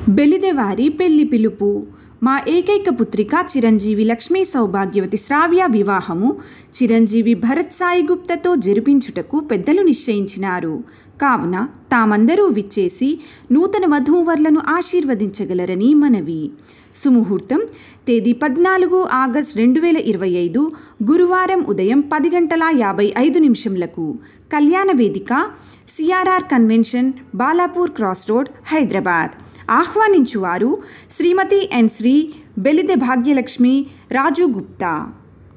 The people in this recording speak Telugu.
బెలిదెవారి పెళ్లి పిలుపు మా ఏకైక పుత్రిక చిరంజీవి లక్ష్మీ సౌభాగ్యవతి శ్రావ్య వివాహము చిరంజీవి భరత్ సాయి గుప్తతో జరిపించుటకు పెద్దలు నిశ్చయించినారు కావున తామందరూ విచ్చేసి నూతన వధూవరులను ఆశీర్వదించగలరని మనవి సుముహూర్తం తేదీ పద్నాలుగు ఆగస్ట్ రెండు వేల ఇరవై ఐదు గురువారం ఉదయం పది గంటల యాభై ఐదు నిమిషంలకు కళ్యాణ వేదిక CRR convention Balapur cross road Hyderabad ఆహ్వానించువారు శ్రీమతి ఎన్ శ్రీ బెలిదె భాగ్యలక్ష్మి రాజు గుప్తా